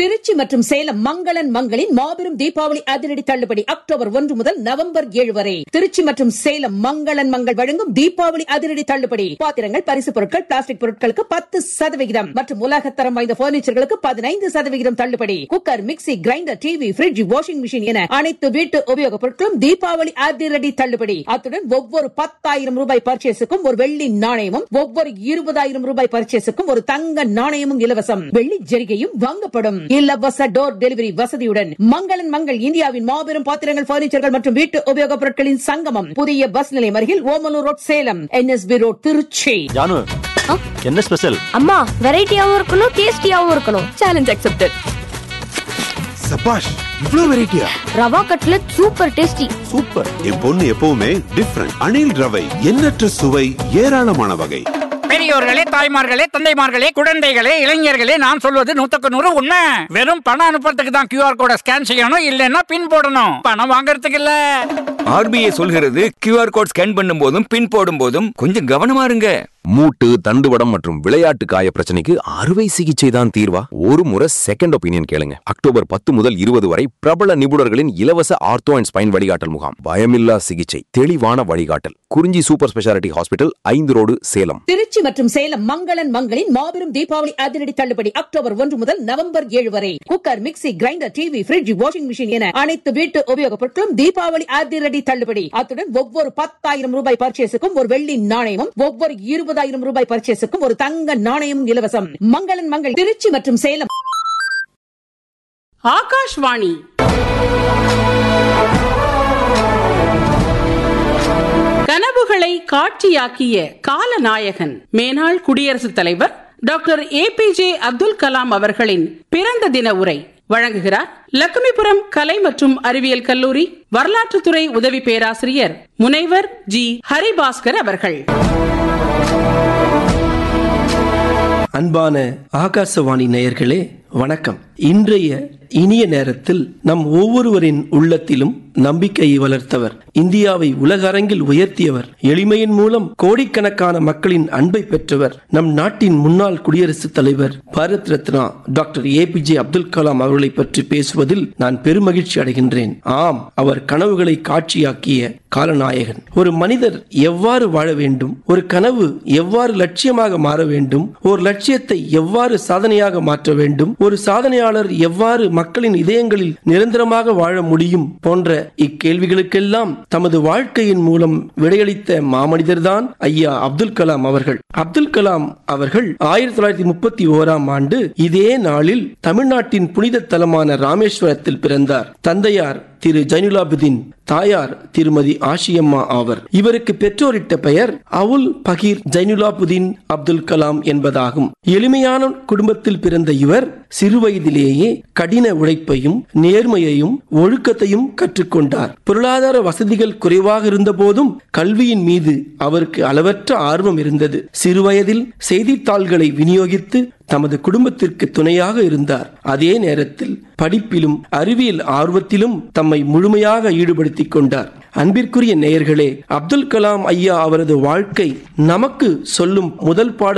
திருச்சி மற்றும் சேலம் மங்களன் மங்களின் மாபெரும் தீபாவளி அதிரடி தள்ளுபடி அக்டோபர் ஒன்று முதல் நவம்பர் ஏழு வரை திருச்சி மற்றும் சேலம் மங்களன் மங்கள் வழங்கும் தீபாவளி அதிரடி தள்ளுபடி பாத்திரங்கள் பரிசு பொருட்கள் பிளாஸ்டிக் பொருட்களுக்கு பத்து சதவிகிதம் மற்றும் உலகத்தரம் வாய்ந்த பர்னிச்சர்களுக்கு பதினைந்து சதவிகிதம் தள்ளுபடி cooker mixie grinder TV fridge washing machine என அனைத்து வீட்டு உபயோகப் பொருட்களும் தீபாவளி அதிரடி தள்ளுபடி அத்துடன் ஒவ்வொரு பத்தாயிரம் ரூபாய் பர்ச்சேஸுக்கும் ஒரு வெள்ளி நாணயமும் ஒவ்வொரு இருபதாயிரம் ரூபாய் பர்ச்சேஸுக்கும் ஒரு தங்க நாணயமும் இலவசம் வெள்ளி ஜெரிகையும் வாங்கப்படும் இலவச டோர் டெலிவரி வசதியுடன் மங்களன் மங்கள் இந்தியாவின் மாபெரும் பாத்திரங்கள் பர்னிச்சர்கள் மற்றும் வீட்டு உபயோகப் பொருட்களின் சங்கமம் புதிய பஸ் நிலையம் அருகில் Omalur road Salem NSP road Trichy Janu என்ன ஸ்பெஷல் அம்மா வெரைட்டியாவும் இருக்கணும் டேஸ்டியாவும் இருக்கணும் சேலஞ்ச் அக்செப்டட் சபாஷ் இவ்ளோ வெரைட்டியா rava cutlet super tasty super என் பொண்ணு எப்பவுமே டிஃப்ரெண்ட் அணில் ரவை எண்ணற்ற சுவை ஏராளமான வகை பெரியோர்களே தாய்மார்களே தந்தைமார்களே குழந்தைகளே இளைஞர்களே நான் சொல்வது நூத்துக்கு நூறு உண்மை வெறும் பணம் அனுப்புறதுக்கு தான் கியூஆர் கோட ஸ்கேன் செய்யணும் இல்லைன்னா பின் போடணும் பணம் வாங்குறதுக்கு இல்ல ஆர்பிஐ சொல்கிறது கியூஆர் கோட் ஸ்கேன் பண்ணும் போதும் பின் போடும் போதும் கொஞ்சம் கவனமா இருங்க மூட்டு தண்டுவடம் மற்றும் விளையாட்டு காய பிரச்சனைக்கு அறுவை சிகிச்சை தான் தீர்வா ஒரு முறை செகண்ட் ஒப்பீனியன் கேளுங்க அக்டோபர் பத்து முதல் இருபது வரை பிரபல நிபுணர்களின் இலவச ஆர்த்தோ அண்ட் ஸ்பைன் வழிகாட்டல் முகாம் பயமில்லா சிகிச்சை தெளிவான வழிகாட்டல் குறிஞ்சி சூப்பர் ஸ்பெஷாலிட்டி ஹாஸ்பிட்டல் ஐந்து ரோடு சேலம் திருச்சி மற்றும் சேலம் மங்களன் மங்களின் மாபெரும் தீபாவளி அதிரடி தள்ளுபடி அக்டோபர் ஒன்று முதல் நவம்பர் ஏழு வரை cooker mixie grinder TV fridge washing machine என அனைத்து வீட்டு உபயோகப் பொருட்களும் தீபாவளி அதிரடி தள்ளுபடி அத்துடன் ஒவ்வொரு பத்தாயிரம் ரூபாய் பர்ச்சேஸுக்கும் ஒரு வெள்ளி நாணயமும் ஒவ்வொரு இருபதாயிரம் ரூபாய் பர்ச்சேஸுக்கும் ஒரு தங்க நாணயமும் இலவசம் மங்களன் மங்கள் திருச்சி மற்றும் சேலம் ஆகாஷ்வாணி கனவுகளை காட்சியாக்கிய காலநாயகன் மேனாள் குடியரசுத் தலைவர் doctor A P J Abdul Kalam அவர்களின் பிறந்த தின உரை வழங்குகிறார் லக்குமிபுரம் கலை மற்றும் அறிவியல் கல்லூரி வரலாற்றுத்துறை உதவி பேராசிரியர் முனைவர் ஜி ஹரிபாஸ்கர் அவர்கள் அன்பான ஆகாசவாணி நேயர்களே வணக்கம் இன்றைய இனிய நேரத்தில் நம் ஒவ்வொருவரின் உள்ளத்திலும் நம்பிக்கையை வளர்த்தவர் இந்தியாவை உலக அரங்கில் உயர்த்தியவர் எளிமையின் மூலம் கோடிக்கணக்கான மக்களின் அன்பை பெற்றவர் நம் நாட்டின் முன்னாள் குடியரசுத் தலைவர் Bharat Ratna doctor A P J Abdul Kalam அவர்களை பற்றி பேசுவதில் நான் பெருமகிழ்ச்சி அடைகின்றேன் ஆம் அவர் கனவுகளை காட்சியாக்கிய காலநாயகன் ஒரு மனிதர் எவ்வாறு வாழ வேண்டும் ஒரு கனவு எவ்வாறு லட்சியமாக மாற வேண்டும் ஒரு லட்சியத்தை எவ்வாறு சாதனையாக மாற்ற வேண்டும் ஒரு சாதனையாளர் எவ்வாறு மக்களின் இதயங்களில் நிரந்தரமாக வாழ முடியும் போன்ற இக்கேள்விகளுக்கெல்லாம் தமது வாழ்க்கையின் மூலம் விடையளித்த மாமனிதர்தான் ஐயா அப்துல் கலாம் அவர்கள் அப்துல் கலாம் அவர்கள் ஆயிரத்தி தொள்ளாயிரத்தி முப்பத்தி ஓராம் ஆண்டு இதே நாளில் தமிழ்நாட்டின் புனித தலமான ராமேஸ்வரத்தில் பிறந்தார் தந்தையார் திரு ஜைனுலாபுதீன் தாயார் திருமதி ஆஷியம்மா ஆவர் இவருக்கு பெற்றோரிட்ட பெயர் அவுல் பகீர் ஜைனுலாபுதீன் அப்துல் கலாம் என்பதாகும் எளிமையான குடும்பத்தில் பிறந்த இவர் சிறுவயதிலேயே கடின உழைப்பையும் நேர்மையையும் ஒழுக்கத்தையும் கற்றுக்கொண்டார் பொருளாதார வசதிகள் குறைவாக இருந்த போதும் கல்வியின் மீது அவருக்கு அளவற்ற ஆர்வம் இருந்தது சிறுவயதில் செய்தித்தாள்களை விநியோகித்து தமது குடும்பத்திற்கு துணையாக இருந்தார் அதே நேரத்தில் படிப்பிலும் அறிவியல் ஆர்வத்திலும் தம்மை முழுமையாக ஈடுபடுத்திக் கொண்டார் அன்பிற்குரிய நேயர்களே அப்துல் கலாம் ஐயா அவரது வாழ்க்கை நமக்கு சொல்லும் முதல் பாடம்